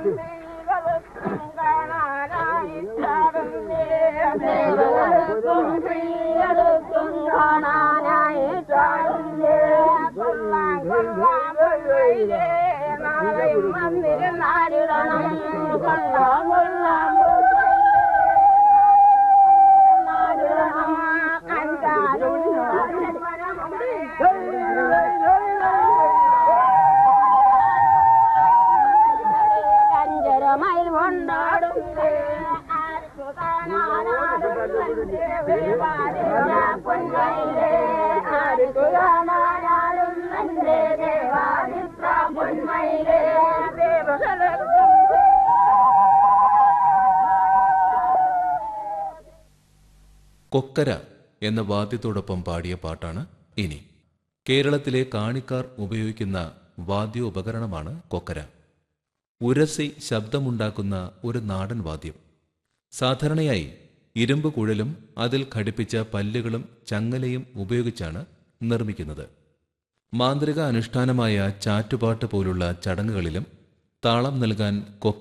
അഞ്ചരമൈൽ കൊണ്ടാടും കൊക്കര എന്ന വാദ്യത്തോടൊപ്പം പാടിയ പാട്ടാണ് ഇനി കേരളത്തിലെ കാണിക്കാർ ഉപയോഗിക്കുന്ന വാദ്യോപകരണമാണ് കൊക്കര ഉരസി ശബ്ദമുണ്ടാക്കുന്ന ഒരു നാടൻ വാദ്യം സാധാരണയായി ഇരുമ്പ് കുഴലും അതിൽ ഘടിപ്പിച്ച പല്ലുകളും ചങ്ങലയും ഉപയോഗിച്ചാണ് നിർമ്മിക്കുന്നത് മാന്ത്രിക അനുഷ്ഠാനമായ ചാറ്റുപാട്ട് പോലുള്ള ചടങ്ങുകളിലും താളം നൽകാൻ കൊക്ക